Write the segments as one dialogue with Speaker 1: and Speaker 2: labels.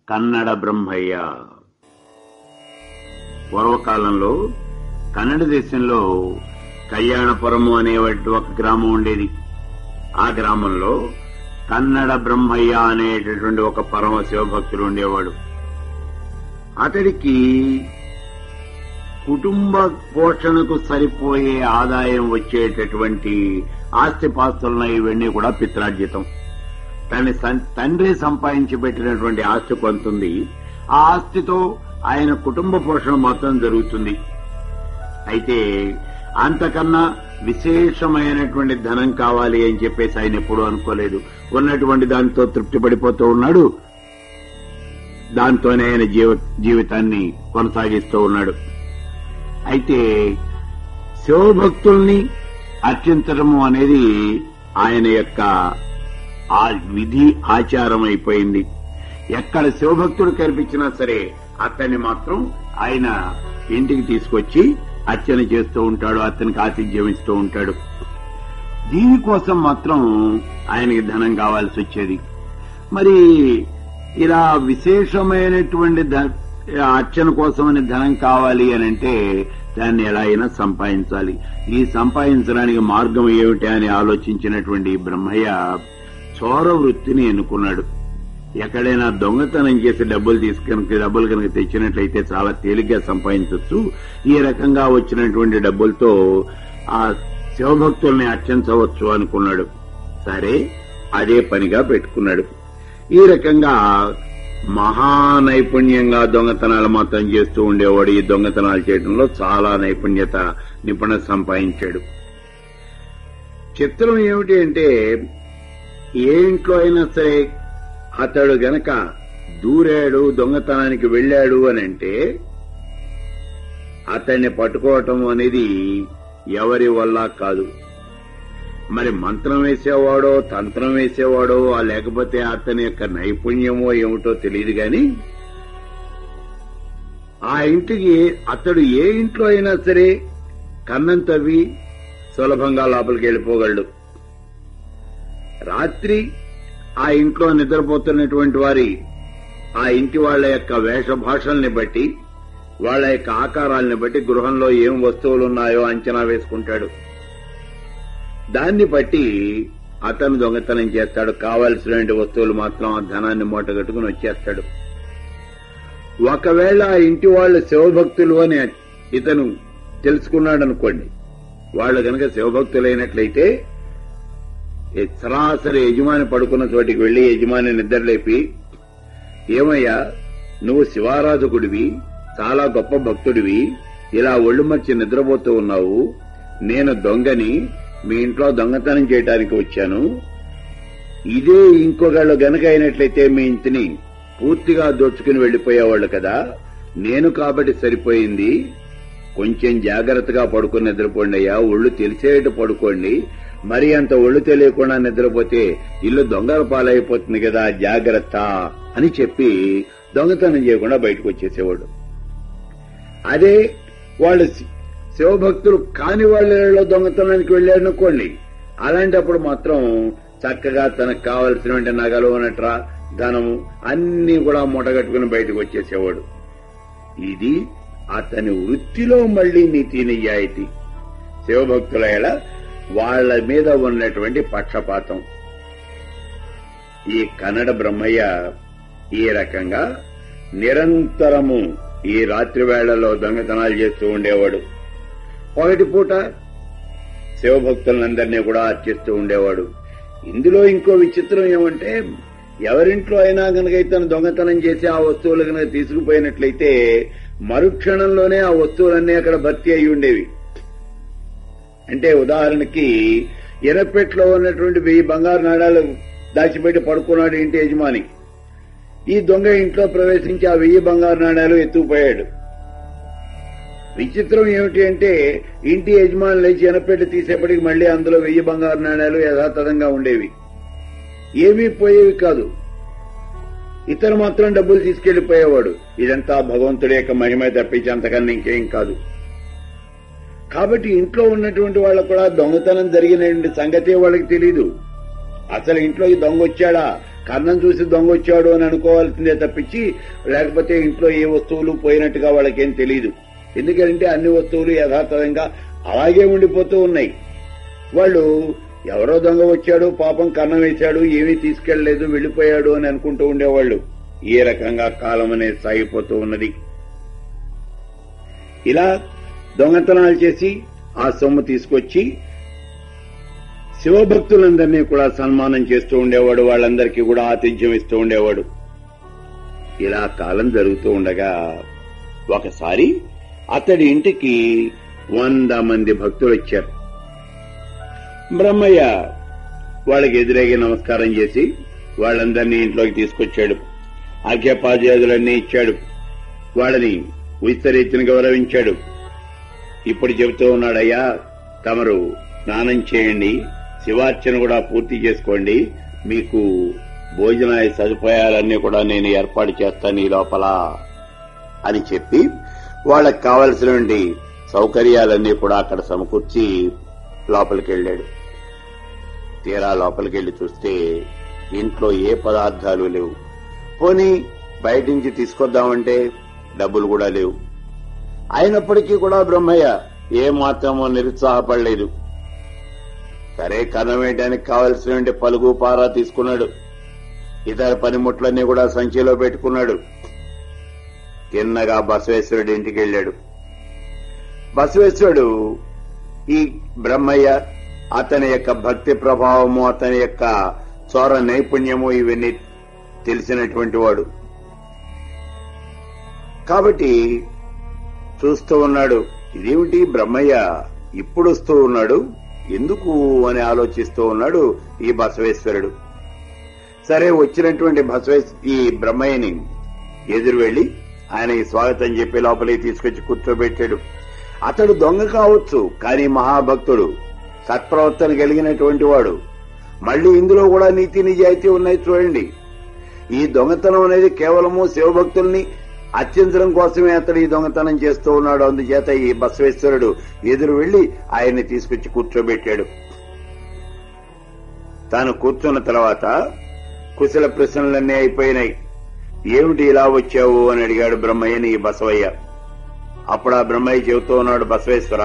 Speaker 1: కన్నడ బ్రహ్మయ్య పూర్వకాలంలో కన్నడ దేశంలో కళ్యాణపురము అనేటువంటి ఒక గ్రామం ఉండేది ఆ గ్రామంలో కన్నడ బ్రహ్మయ్య అనేటటువంటి ఒక పరమ శివభక్తుడు ఉండేవాడు అతడికి కుటుంబ పోషణకు సరిపోయే ఆదాయం వచ్చేటటువంటి ఆస్తిపాస్తులను ఇవన్నీ కూడా పిత్రార్జితం తన సన్- తండ్రి సంపాదించి పెట్టినటువంటి ఆస్తి కొంతుంది ఆ ఆస్తితో ఆయన కుటుంబ పోషణ మొత్తం జరుగుతుంది అయితే అంతకన్నా విశేషమైనటువంటి ధనం కావాలి అని చెప్పేసి ఆయన ఎప్పుడూ అనుకోలేదు ఉన్నటువంటి దానితో తృప్తి పడిపోతూ ఉన్నాడు దాంతోనే ఆయన జీవ జీవితాన్ని కొనసాగిస్తూ ఉన్నాడు అయితే శివభక్తుల్ని అర్చించడము అనేది ఆయన యొక్క ఆ విధి ఆచారం అయిపోయింది ఎక్కడ శివభక్తుడు కనిపించినా సరే అతన్ని మాత్రం ఆయన ఇంటికి తీసుకొచ్చి అర్చన చేస్తూ ఉంటాడు అతనికి ఆతిథ్యం ఇస్తూ ఉంటాడు దీనికోసం మాత్రం ఆయనకి ధనం కావాల్సి వచ్చేది మరి ఇలా విశేషమైనటువంటి ధ- అర్చన కోసమని ధనం కావాలి అని అంటే దాన్ని ఎలా అయినా సంపాదించాలి ఈ సంపాదించడానికి మార్గం ఏమిటి అని ఆలోచించినటువంటి ఈ బ్రహ్మయ్య చోర వృత్తిని ఎన్నుకున్నాడు ఎక్కడైనా దొంగతనం చేసి డబ్బులు తీసుకుని డబ్బులు కనుక తెచ్చినట్లయితే చాలా తేలిగ్గా సంపాదించవచ్చు ఈ రకంగా వచ్చినటువంటి డబ్బులతో ఆ శివభక్తుల్ని అర్చించవచ్చు అనుకున్నాడు సరే అదే పనిగా పెట్టుకున్నాడు ఈ రకంగా మహా నైపుణ్యంగా దొంగతనాలు మాత్రం చేస్తూ ఉండేవాడు ఈ దొంగతనాలు చేయడంలో చాలా నైపుణ్యత నిపుణత సంపాదించాడు చిత్రం ఏమిటి అంటే ఏ ఇంట్లో అయినా సరే అతడు గనక దూరాడు దొంగతనానికి వెళ్ళాడు అని అంటే అతన్ని పట్టుకోవటం అనేది ఎవరి వల్ల కాదు మరి మంత్రం వేసేవాడో తంత్రం వేసేవాడో ఆ లేకపోతే అతని యొక్క నైపుణ్యమో ఏమిటో తెలియదు గాని ఆ ఇంటికి అతడు ఏ ఇంట్లో అయినా సరే కన్నం తవ్వి సులభంగా లోపలికి వెళ్ళిపోగలడు రాత్రి ఆ ఇంట్లో నిద్రపోతున్నటువంటి వారి ఆ ఇంటి వాళ్ళ యొక్క వేషభాషల్ని బట్టి వాళ్ళ యొక్క ఆకారాల్ని బట్టి గృహంలో ఏం వస్తువులు ఉన్నాయో అంచనా వేసుకుంటాడు దాన్ని బట్టి అతను దొంగతనం చేస్తాడు కావలసినటువంటి వస్తువులు మాత్రం ఆ ధనాన్ని మూటగట్టుకుని వచ్చేస్తాడు ఒకవేళ ఆ ఇంటి వాళ్ళు శివభక్తులు అని ఇతను తెలుసుకున్నాడు అనుకోండి వాళ్ళు గనక శివభక్తులైనట్లయితే ఈ సరాసరి యజమాని పడుకున్న చోటికి వెళ్లి యజమాని నిద్రలేపి ఏమయ్యా నువ్వు శివారాధకుడివి చాలా గొప్ప భక్తుడివి ఇలా ఒళ్ళు మర్చి నిద్రపోతూ ఉన్నావు నేను దొంగని మీ ఇంట్లో దొంగతనం చేయడానికి వచ్చాను ఇదే ఇంకొకళ్ళు గనక అయినట్లయితే మీ ఇంటిని పూర్తిగా దోచుకుని వెళ్లిపోయేవాళ్ళు కదా నేను కాబట్టి సరిపోయింది కొంచెం జాగ్రత్తగా పడుకుని నిద్రపోండి అయ్యా ఒళ్ళు తెలిసేట్టు పడుకోండి మరి అంత ఒళ్ళు తెలియకుండా నిద్రపోతే ఇల్లు దొంగల పాలైపోతుంది కదా జాగ్రత్త అని చెప్పి దొంగతనం చేయకుండా బయటకు వచ్చేసేవాడు అదే వాళ్ళు శి- శివభక్తులు కాని వాళ్ళలో దొంగతనానికి వెళ్ళాడు అనుకోండి అలాంటప్పుడు మాత్రం చక్కగా తనకు కావలసినటువంటి నగలు నట్ర ధనము అన్ని కూడా మూటగట్టుకుని బయటకు వచ్చేసేవాడు ఇది అతని వృత్తిలో మళ్లీ నీతి నిజాయితీ శివభక్తుల ఎడ వాళ్ళ మీద ఉన్నటువంటి పక్షపాతం ఈ కన్నడ బ్రహ్మయ్య ఈ రకంగా నిరంతరము ఈ రాత్రి వేళల్లో దొంగతనాలు చేస్తూ ఉండేవాడు పగటి పూట శివభక్తులందరినీ కూడా అర్చిస్తూ ఉండేవాడు ఇందులో ఇంకో విచిత్రం ఏమంటే ఎవరింట్లో అయినా కనుక ఇతను దొంగతనం చేసి ఆ వస్తువులు కనుక తీసుకుపోయినట్లయితే మరుక్షణంలోనే ఆ వస్తువులన్నీ అక్కడ భర్తీ అయి ఉండేవి అంటే ఉదాహరణకి ఎర్రపేటలో ఉన్నటువంటి వెయ్యి బంగారు నాణాలు దాచిపెట్టి పడుకున్నాడు ఇంటి యజమాని ఈ దొంగ ఇంట్లో ప్రవేశించి ఆ వెయ్యి బంగారు నాణాలు ఎత్తుకుపోయాడు విచిత్రం ఏమిటి అంటే ఇంటి యజమాని లేచి ఎనపెట్టి తీసేపటికి మళ్లీ అందులో వెయ్యి బంగారు నాణాలు యథాతథంగా ఉండేవి ఏమీ పోయేవి కాదు ఇతను మాత్రం డబ్బులు తీసుకెళ్లిపోయేవాడు ఇదంతా భగవంతుడి యొక్క మహిమ తప్పించి అంతకన్నా ఇంకేం కాదు కాబట్టి ఇంట్లో ఉన్నటువంటి వాళ్ళకు కూడా దొంగతనం జరిగినటువంటి సంగతే వాళ్ళకి తెలియదు అసలు ఇంట్లోకి దొంగ వచ్చాడా కన్నం చూసి దొంగ వచ్చాడు అని అనుకోవాల్సిందే తప్పించి లేకపోతే ఇంట్లో ఏ వస్తువులు పోయినట్టుగా వాళ్ళకేం తెలియదు ఎందుకంటే అన్ని వస్తువులు యథాతథంగా అలాగే ఉండిపోతూ ఉన్నాయి వాళ్ళు ఎవరో దొంగ వచ్చాడు పాపం కన్నం వేశాడు ఏమీ తీసుకెళ్లలేదు వెళ్లిపోయాడు అని అనుకుంటూ ఉండేవాళ్ళు ఏ రకంగా కాలం అనేది సాగిపోతూ ఉన్నది ఇలా దొంగతనాలు చేసి ఆ సొమ్ము తీసుకొచ్చి శివభక్తులందరినీ కూడా సన్మానం చేస్తూ ఉండేవాడు వాళ్ళందరికీ కూడా ఆతిథ్యం ఇస్తూ ఉండేవాడు ఇలా కాలం జరుగుతూ ఉండగా ఒకసారి అతడి ఇంటికి వంద మంది భక్తులు వచ్చారు బ్రహ్మయ్య వాళ్ళకి ఎదురేగి నమస్కారం చేసి వాళ్ళందరినీ ఇంట్లోకి తీసుకొచ్చాడు అర్ఘ్యపాద్యాదులన్నీ ఇచ్చాడు వాళ్ళని విస్తరీతిని గౌరవించాడు ఇప్పుడు చెబుతూ ఉన్నాడయ్యా తమరు స్నానం చేయండి శివార్చన కూడా పూర్తి చేసుకోండి మీకు భోజనాయ సదుపాయాలన్నీ కూడా నేను ఏర్పాటు చేస్తాను ఈ లోపల అని చెప్పి వాళ్ళకి కావలసినటువంటి సౌకర్యాలన్నీ కూడా అక్కడ సమకూర్చి లోపలికి వెళ్ళాడు తీరా లోపలికి వెళ్లి చూస్తే ఇంట్లో ఏ పదార్థాలు లేవు పోనీ బయట నుంచి తీసుకొద్దామంటే డబ్బులు కూడా లేవు అయినప్పటికీ కూడా బ్రహ్మయ్య ఏ మాత్రమో నిరుత్సాహపడలేదు సరే కన్నం వేయడానికి కావలసిన పలుగు పారా తీసుకున్నాడు ఇతర పనిముట్లన్నీ కూడా సంచిలో పెట్టుకున్నాడు తిన్నగా బసవేశ్వరుడి ఇంటికి వెళ్ళాడు బసవేశ్వరుడు ఈ బ్రహ్మయ్య అతని యొక్క భక్తి ప్రభావము అతని యొక్క చోర నైపుణ్యము ఇవన్నీ తెలిసినటువంటి వాడు కాబట్టి చూస్తూ ఉన్నాడు ఇదేమిటి బ్రహ్మయ్య ఇప్పుడు వస్తూ ఉన్నాడు ఎందుకు అని ఆలోచిస్తూ ఉన్నాడు ఈ బసవేశ్వరుడు సరే వచ్చినటువంటి బసవేశ్ ఈ బ్రహ్మయ్యని ఎదురు వెళ్లి ఆయనకి స్వాగతం చెప్పి లోపలికి తీసుకొచ్చి కూర్చోబెట్టాడు అతడు దొంగ కావచ్చు కానీ మహాభక్తుడు సత్ప్రవర్తన కలిగినటువంటి వాడు మళ్ళీ ఇందులో కూడా నీతి నిజాయితీ ఉన్నాయి చూడండి ఈ దొంగతనం అనేది కేవలము శివభక్తుల్ని అత్యంతరం కోసమే అతడు ఈ దొంగతనం చేస్తూ ఉన్నాడు అందుచేత ఈ బసవేశ్వరుడు ఎదురు వెళ్లి ఆయన్ని తీసుకొచ్చి కూర్చోబెట్టాడు తాను కూర్చున్న తర్వాత కుశల ప్రశ్నలన్నీ అయిపోయినాయి ఏమిటి ఇలా వచ్చావు అని అడిగాడు బ్రహ్మయ్యని ఈ బసవయ్య అప్పుడు ఆ బ్రహ్మయ్య చెబుతూ ఉన్నాడు బసవేశ్వర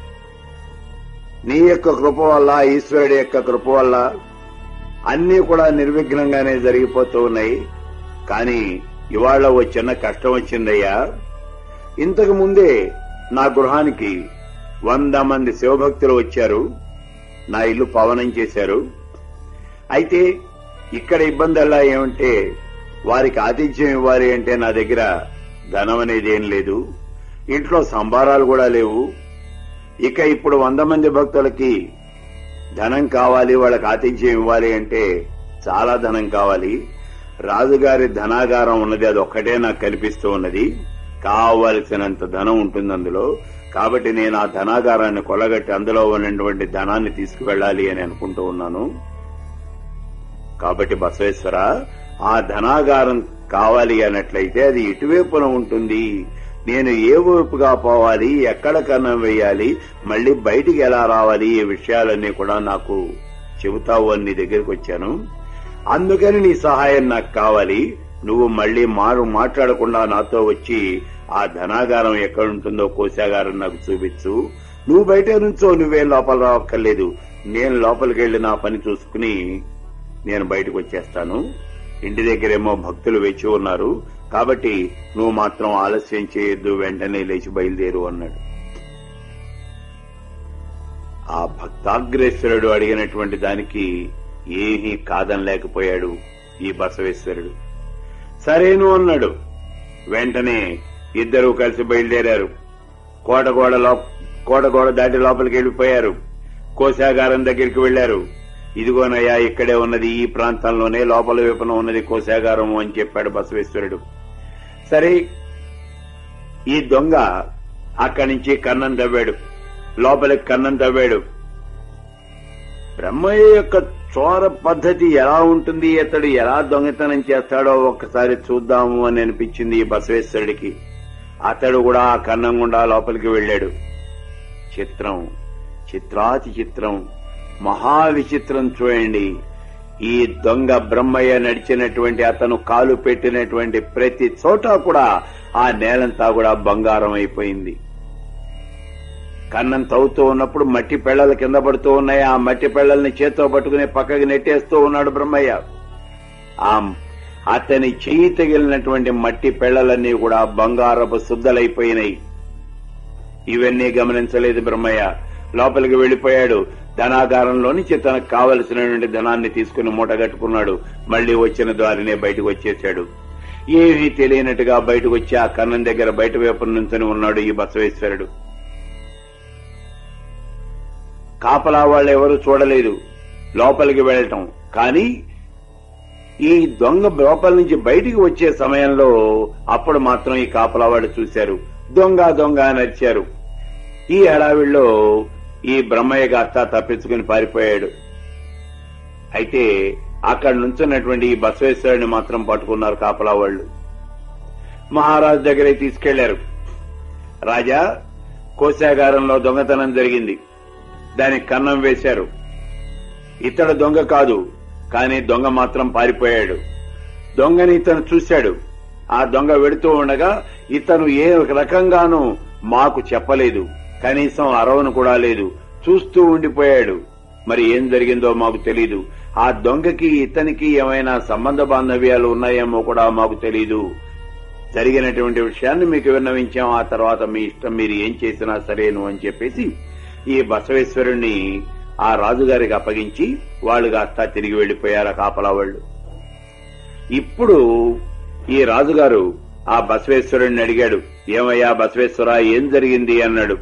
Speaker 1: నీ యొక్క కృప వల్ల ఈశ్వరుడి యొక్క కృప వల్ల అన్నీ కూడా నిర్విఘ్నంగానే జరిగిపోతూ ఉన్నాయి కానీ ఇవాళ ఓ చిన్న కష్టం వచ్చిందయ్యా ఇంతకు ముందే నా గృహానికి వంద మంది శివభక్తులు వచ్చారు నా ఇల్లు పవనం చేశారు అయితే ఇక్కడ ఇబ్బంది ఎలా ఏమంటే వారికి ఆతిథ్యం ఇవ్వాలి అంటే నా దగ్గర ధనం అనేది ఏం లేదు ఇంట్లో సంబారాలు కూడా లేవు ఇక ఇప్పుడు వంద మంది భక్తులకి ధనం కావాలి వాళ్ళకి ఆతిథ్యం ఇవ్వాలి అంటే చాలా ధనం కావాలి రాజుగారి ధనాగారం ఉన్నది అది ఒక్కటే నాకు కనిపిస్తూ ఉన్నది కావలసినంత ధనం ఉంటుంది అందులో కాబట్టి నేను ఆ ధనాగారాన్ని కొలగట్టి అందులో ఉన్నటువంటి ధనాన్ని తీసుకువెళ్ళాలి అని అనుకుంటూ ఉన్నాను కాబట్టి బసవేశ్వర ఆ ధనాగారం కావాలి అన్నట్లయితే అది ఇటువైపున ఉంటుంది నేను ఏ వైపుగా పోవాలి ఎక్కడ కన్నం వేయాలి మళ్ళీ బయటికి ఎలా రావాలి ఈ విషయాలన్నీ కూడా నాకు చెబుతావు అని నీ దగ్గరికి వచ్చాను అందుకని నీ సహాయం నాకు కావాలి నువ్వు మళ్ళీ మారు మాట్లాడకుండా నాతో వచ్చి ఆ ధనాగారం ఎక్కడ ఉంటుందో కోశాగారం నాకు చూపించు నువ్వు బయట నుంచో నువ్వేం లోపల రావక్కర్లేదు నేను లోపలికి వెళ్లి నా పని చూసుకుని నేను బయటకు వచ్చేస్తాను ఇంటి దగ్గరేమో భక్తులు వేచి ఉన్నారు కాబట్టి నువ్వు మాత్రం ఆలస్యం చేయొద్దు వెంటనే లేచి బయలుదేరు అన్నాడు ఆ భక్తాగ్రేశ్వరుడు అడిగినటువంటి దానికి ఏమీ కాదనలేకపోయాడు ఈ బసవేశ్వరుడు సరేను అన్నాడు వెంటనే ఇద్దరూ కలిసి బయలుదేరారు కోటగోడ కోటగోడ దాటి లోపలికి వెళ్లిపోయారు కోశాగారం దగ్గరికి వెళ్లారు ఇదిగోనయ్యా ఇక్కడే ఉన్నది ఈ ప్రాంతంలోనే లోపల వైపున ఉన్నది కోశాగారం అని చెప్పాడు బసవేశ్వరుడు సరే ఈ దొంగ అక్కడి నుంచి కన్నం తవ్వాడు లోపలికి కన్నం తవ్వాడు బ్రహ్మయ్య యొక్క చోర పద్ధతి ఎలా ఉంటుంది అతడు ఎలా దొంగతనం చేస్తాడో ఒక్కసారి చూద్దాము అని అనిపించింది ఈ బసవేశ్వరుడికి అతడు కూడా ఆ కన్నం గుండా లోపలికి వెళ్ళాడు చిత్రం చిత్రాతి చిత్రం మహా విచిత్రం చూడండి ఈ దొంగ బ్రహ్మయ్య నడిచినటువంటి అతను కాలు పెట్టినటువంటి ప్రతి చోట కూడా ఆ నేలంతా కూడా బంగారం అయిపోయింది కన్నం తవ్వుతూ ఉన్నప్పుడు మట్టి పెళ్లలు కింద పడుతూ ఉన్నాయి ఆ మట్టి పెళ్లల్ని చేత్తో పట్టుకుని పక్కకి నెట్టేస్తూ ఉన్నాడు బ్రహ్మయ్య ఆ అతని చెయ్యి తగిలినటువంటి మట్టి పెళ్లలన్నీ కూడా బంగారపు శుద్ధలైపోయినాయి ఇవన్నీ గమనించలేదు బ్రహ్మయ్య లోపలికి వెళ్లిపోయాడు ధనాగారంలో నుంచి తనకు కావలసినటువంటి ధనాన్ని తీసుకుని మూటగట్టుకున్నాడు మళ్లీ వచ్చిన ద్వారినే బయటకు వచ్చేశాడు ఏమీ తెలియనట్టుగా బయటకు వచ్చి ఆ కన్నం దగ్గర బయట వైపు నుంచొని ఉన్నాడు ఈ బసవేశ్వరుడు కాపలా వాళ్ళు ఎవరు చూడలేదు లోపలికి వెళ్ళటం కానీ ఈ దొంగ లోపల నుంచి బయటికి వచ్చే సమయంలో అప్పుడు మాత్రం ఈ కాపలా వాళ్ళు చూశారు దొంగ దొంగ అని అరిచారు ఈ హడావిడిలో ఈ బ్రహ్మయ్య గాస్తా తప్పించుకుని పారిపోయాడు అయితే అక్కడ నుంచున్నటువంటి ఈ బసవేశ్వరుని మాత్రం పట్టుకున్నారు కాపలా వాళ్ళు మహారాజు దగ్గరికి తీసుకెళ్లారు రాజా కోశాగారంలో దొంగతనం జరిగింది దానికి కన్నం వేశారు ఇతడు దొంగ కాదు కానీ దొంగ మాత్రం పారిపోయాడు దొంగని ఇతను చూశాడు ఆ దొంగ వెడుతూ ఉండగా ఇతను ఏ రకంగానూ మాకు చెప్పలేదు కనీసం అరవను కూడా లేదు చూస్తూ ఉండిపోయాడు మరి ఏం జరిగిందో మాకు తెలీదు ఆ దొంగకి ఇతనికి ఏమైనా సంబంధ బాంధవ్యాలు ఉన్నాయేమో కూడా మాకు తెలీదు జరిగినటువంటి విషయాన్ని మీకు విన్నవించాం ఆ తర్వాత మీ ఇష్టం మీరు ఏం చేసినా సరేను అని చెప్పేసి ఈ బసవేశ్వరుణ్ణి ఆ రాజుగారికి అప్పగించి వాళ్ళు కాస్త తిరిగి వెళ్లిపోయారు ఆ కాపలా వాళ్ళు ఇప్పుడు ఈ రాజుగారు ఆ బసవేశ్వరుణ్ణి అడిగాడు ఏమయ్యా బసవేశ్వర ఏం జరిగింది అన్నాడు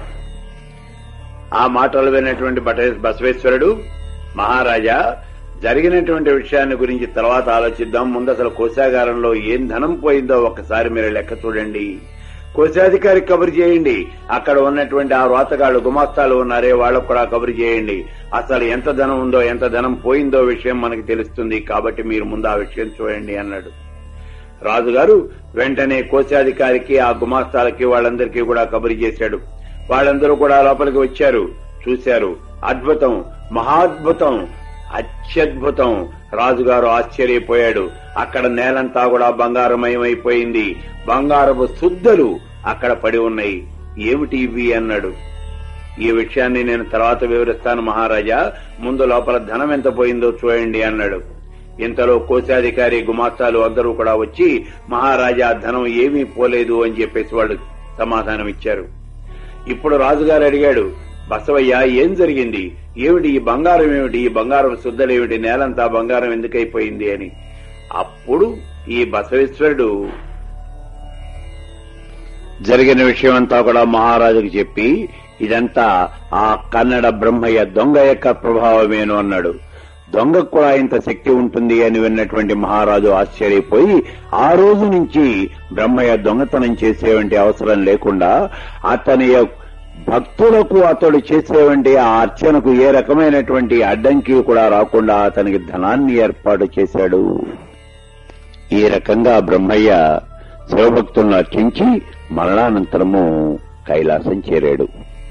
Speaker 1: ఆ మాటలు విన్నటువంటి బట- బసవేశ్వరుడు మహారాజా జరిగినటువంటి విషయాన్ని గురించి తర్వాత ఆలోచిద్దాం ముందు అసలు కోశాగారంలో ఏం ధనం పోయిందో ఒక్కసారి మీరు లెక్క చూడండి కోశాధికారి కబురు చేయండి అక్కడ ఉన్నటువంటి ఆ రోతగాళ్లు గుమాస్తాలు ఉన్నారే వాళ్ళకు కూడా కబురు చేయండి అసలు ఎంత ధనం ఉందో ఎంత ధనం పోయిందో విషయం మనకి తెలుస్తుంది కాబట్టి మీరు ముందు ఆ విషయం చూడండి అన్నాడు రాజుగారు వెంటనే కోశాధికారికి ఆ గుమాస్తాలకి వాళ్ళందరికీ కూడా కబురు చేశాడు వాళ్ళందరూ కూడా లోపలికి వచ్చారు చూశారు అద్భుతం మహాద్భుతం అత్యద్భుతం రాజుగారు ఆశ్చర్యపోయాడు అక్కడ నేలంతా కూడా బంగారమయమైపోయింది బంగారపు శుద్ధలు అక్కడ పడి ఉన్నాయి ఏమిటి ఇవి అన్నాడు ఈ విషయాన్ని నేను తర్వాత వివరిస్తాను మహారాజా ముందు లోపల ధనం ఎంత పోయిందో చూడండి అన్నాడు ఇంతలో కోశాధికారి గుమాస్తాలు అందరూ కూడా వచ్చి మహారాజా ధనం ఏమీ పోలేదు అని చెప్పేసి వాళ్ళు సమాధానం ఇచ్చారు ఇప్పుడు రాజుగారు అడిగాడు బసవయ్య ఏం జరిగింది ఏమిటి ఈ బంగారం ఏమిటి ఈ బంగారం శుద్ధలు ఏమిటి నేలంతా బంగారం ఎందుకైపోయింది అని అప్పుడు ఈ బసవేశ్వరుడు జరిగిన విషయం అంతా కూడా మహారాజుకు చెప్పి ఇదంతా ఆ కన్నడ బ్రహ్మయ్య దొంగ యొక్క ప్రభావమేను అన్నాడు దొంగకు కూడా ఇంత శక్తి ఉంటుంది అని విన్నటువంటి మహారాజు ఆశ్చర్యపోయి ఆ రోజు నుంచి బ్రహ్మయ్య దొంగతనం చేసేవంటి అవసరం లేకుండా అతని యొక్క భక్తులకు అతడు చేసేవంటి ఆ అర్చనకు ఏ రకమైనటువంటి అడ్డంకి కూడా రాకుండా అతనికి ధనాన్ని ఏర్పాటు చేశాడు ఈ రకంగా బ్రహ్మయ్య శివభక్తులను అర్చించి మరణానంతరము కైలాసం చేరాడు